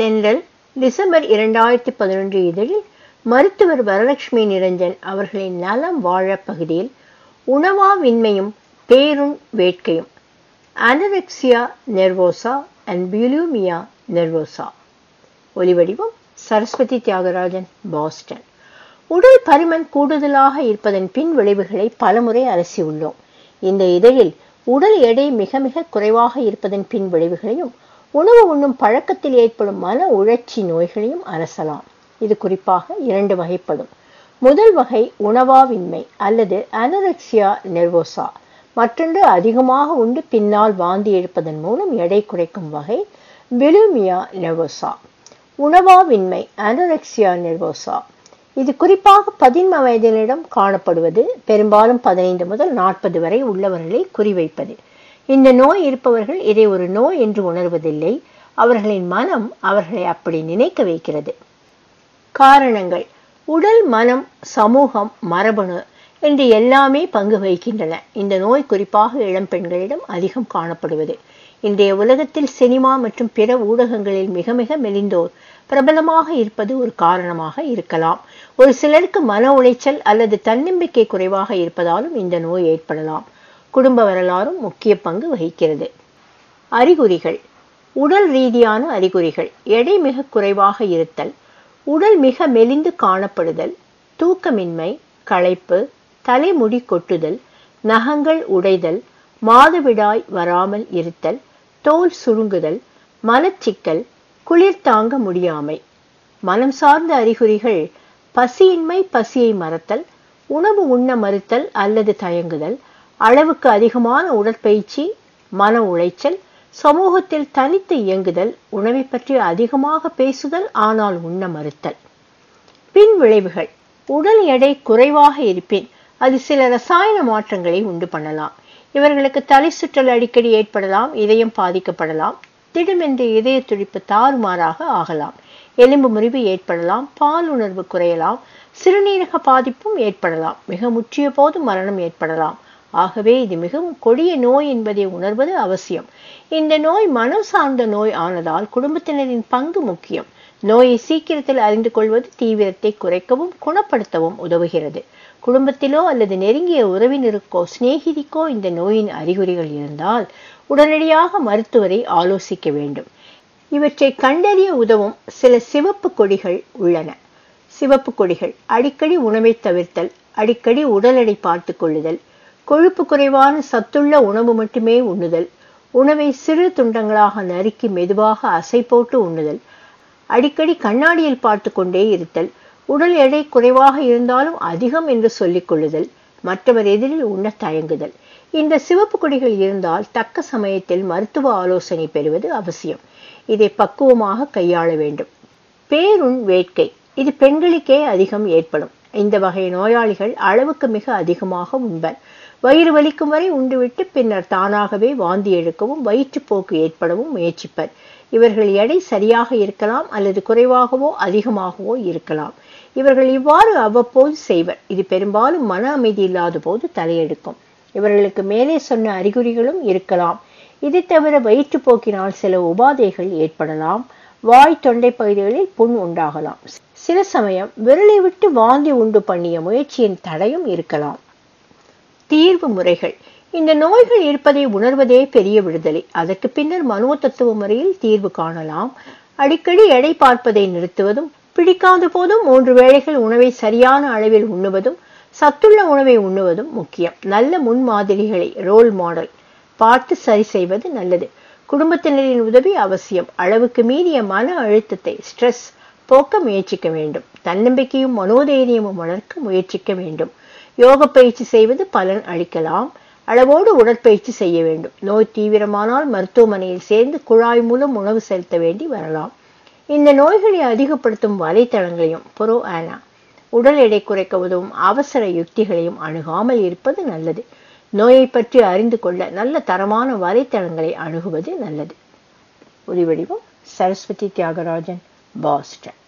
தென்றல் டிசம்பர் இரண்டாயிரத்தி பதினொன்று இதழில் மருத்துவர் வரலட்சுமி நிரஞ்சன் அவர்களின் நலம் வாழ பகுதியில் உணவாவின்மையும் பேருண் வேட்கையும் anorexia nervosa and bulimia nervosa ஒலிவடிவம் சரஸ்வதி தியாகராஜன் பாஸ்டன் உடல் பருமன் கூடுதலாக இருப்பதன் பின் விளைவுகளை பலமுறை அலசியுள்ளோம் இந்த இதழில் உடல் எடை மிக மிக குறைவாக இருப்பதன் பின் விளைவுகளையும் உணவு உண்ணும் பழக்கத்தில் ஏற்படும் மன உழற்சி நோய்களையும் அலசலாம் இது குறிப்பாக இரண்டு வகைப்படும் முதல் வகை உணவாவின்மை அல்லது அனரெக்சியா நெர்வோசா மற்றொன்று அதிகமாக உண்டு பின்னால் வாந்தி எடுப்பதன் மூலம் எடை குறைக்கும் வகை பிலுமியா நெர்வோசா உணவாவின்மை அனரெக்சியா நெர்வோசா இது குறிப்பாக பதின்ம வயதினரிடம் காணப்படுவது பெரும்பாலும் பதினைந்து முதல் நாற்பது வரை உள்ளவர்களை குறிவைப்பது இந்த நோய் இருப்பவர்கள் இதை ஒரு நோய் என்று உணர்வதில்லை அவர்களின் மனம் அவர்களை அப்படி நினைக்க வைக்கிறது காரணங்கள் உடல் மனம் சமூகம் மரபணு என்று எல்லாமே பங்கு வகிக்கின்றன இந்த நோய் குறிப்பாக இளம் பெண்களிடம் அதிகம் காணப்படுவது இன்றைய உலகத்தில் சினிமா மற்றும் பிற ஊடகங்களில் மிக மிக மெலிந்தோர் பிரபலமாக இருப்பது ஒரு காரணமாக இருக்கலாம் ஒரு சிலருக்கு மன உளைச்சல் அல்லது தன்னம்பிக்கை குறைவாக இருப்பதாலும் இந்த நோய் ஏற்படலாம் குடும்ப வரலாறும் முக்கிய பங்கு வகிக்கிறது அறிகுறிகள் உடல் ரீதியான அறிகுறிகள் எடை மிக குறைவாக இருத்தல் உடல் மிக மெலிந்து காணப்படுதல் தூக்கமின்மை களைப்பு தலைமுடி கொட்டுதல் நகங்கள் உடைதல் மாதவிடாய் வராமல் இருத்தல் தோல் சுருங்குதல் மலச்சிக்கல் குளிர் தாங்க முடியாமை மனம் சார்ந்த அறிகுறிகள் பசியின்மை பசியை மறத்தல் உணவு உண்ண மறுத்தல் அல்லது தயங்குதல் அளவுக்கு அதிகமான உடற்பயிற்சி மன உளைச்சல் சமூகத்தில் தனித்து இயங்குதல் உணவை பற்றி அதிகமாக பேசுதல் ஆனால் உண்ண மறுத்தல் பின் விளைவுகள் உடல் எடை குறைவாக இருப்பின் அது சில ரசாயன மாற்றங்களை உண்டு பண்ணலாம் இவர்களுக்கு தலை சுற்றல் அடிக்கடி ஏற்படலாம் இதயம் பாதிக்கப்படலாம் திடமென்று இதய துடிப்பு தாறுமாறாக ஆகலாம் எலும்பு முறிவு ஏற்படலாம் பால் உணர்வு குறையலாம் சிறுநீரக பாதிப்பும் ஏற்படலாம் மிக முற்றிய போது மரணம் ஏற்படலாம் ஆகவே இது மிகவும் கொடிய நோய் என்பதை உணர்வது அவசியம் இந்த நோய் மனம் சார்ந்த நோய் ஆனதால் குடும்பத்தினரின் பங்கு முக்கியம் நோயை சீக்கிரத்தில் அறிந்து கொள்வது தீவிரத்தை குறைக்கவும் குணப்படுத்தவும் உதவுகிறது குடும்பத்திலோ அல்லது நெருங்கிய உறவினருக்கோ சிநேகிதிக்கோ இந்த நோயின் அறிகுறிகள் இருந்தால் உடனடியாக மருத்துவரை ஆலோசிக்க வேண்டும் இவற்றை கண்டறிய உதவும் சில சிவப்பு கொடிகள் உள்ளன சிவப்பு கொடிகள் அடிக்கடி உணவை தவிர்த்தல் அடிக்கடி உடல் எடை பார்த்து கொள்ளுதல் கொழுப்பு குறைவான சத்துள்ள உணவு மட்டுமே உண்ணுதல் உணவை சிறு துண்டங்களாக நறுக்கி மெதுவாக அசை போட்டு உண்ணுதல் அடிக்கடி கண்ணாடியில் பார்த்து கொண்டே இருத்தல் உடல் எடை குறைவாக இருந்தாலும் அதிகம் என்று சொல்லிக் கொள்ளுதல் மற்றவர் எதிரில் உண்ண தயங்குதல் இந்த சிவப்பு கொடிகள் இருந்தால் தக்க சமயத்தில் மருத்துவ ஆலோசனை பெறுவது அவசியம் இதை பக்குவமாக கையாள வேண்டும் பேருண் வேட்கை இது பெண்களுக்கே அதிகம் ஏற்படும் இந்த வகை நோயாளிகள் அளவுக்கு மிக அதிகமாக உண்பர் வயிறு வலிக்கும் வரை உண்டுவிட்டு பின்னர் தானாகவே வாந்தி எடுக்கவும் வயிற்றுப்போக்கு ஏற்படவும் முயற்சிப்பர் இவர்கள் எடை சரியாக இருக்கலாம் அல்லது குறைவாகவோ அதிகமாகவோ இருக்கலாம் இவர்கள் இவ்வாறு அவ்வப்போது செய்வர் இது பெரும்பாலும் மன அமைதி இல்லாத போது தலையெடுக்கும் இவர்களுக்கு மேலே சொன்ன அறிகுறிகளும் இருக்கலாம் இதை தவிர வயிற்றுப்போக்கினால் சில உபாதைகள் ஏற்படலாம் வாய் தொண்டை பகுதிகளில் புண் உண்டாகலாம் சில சமயம் விரலை விட்டு வாந்தி உண்டு பண்ணிய முயற்சியின் தடையும் இருக்கலாம் தீர்வு முறைகள் இந்த நோய்கள் இருப்பதை உணர்வதே பெரிய விடுதலை அதற்கு பின்னர் மனோ தத்துவ முறையில் தீர்வு காணலாம் அடிக்கடி எடை பார்ப்பதை நிறுத்துவதும் பிடிக்காத போதும் மூன்று வேளைகள் உணவை சரியான அளவில் உண்ணுவதும் சத்துள்ள உணவை உண்ணுவதும் முக்கியம் நல்ல முன்மாதிரிகளை ரோல் மாடல் பார்த்து சரி செய்வது நல்லது குடும்பத்தினரின் உதவி அவசியம் அளவுக்கு மீறிய மன அழுத்தத்தை ஸ்ட்ரெஸ் போக்க முயற்சிக்க வேண்டும் தன்னம்பிக்கையும் மனோதைரியமும் வளர்க்க முயற்சிக்க வேண்டும் யோக பயிற்சி செய்வது பலன் அளிக்கலாம் அளவோடு உடற்பயிற்சி செய்ய வேண்டும் நோய் தீவிரமானால் மருத்துவமனையில் சேர்ந்து குழாய் மூலம் உணவு செலுத்த வேண்டி வரலாம் இந்த நோய்களை அதிகப்படுத்தும் வலைத்தளங்களையும் புரோ ஆனா உடல் எடை குறைக்க உதவும் அவசர யுக்திகளையும் அணுகாமல் இருப்பது நல்லது நோயை பற்றி அறிந்து கொள்ள நல்ல தரமான வலைத்தளங்களை அணுகுவது நல்லது ஒலிவடிவம் சரஸ்வதி தியாகராஜன் பாஸ்டன்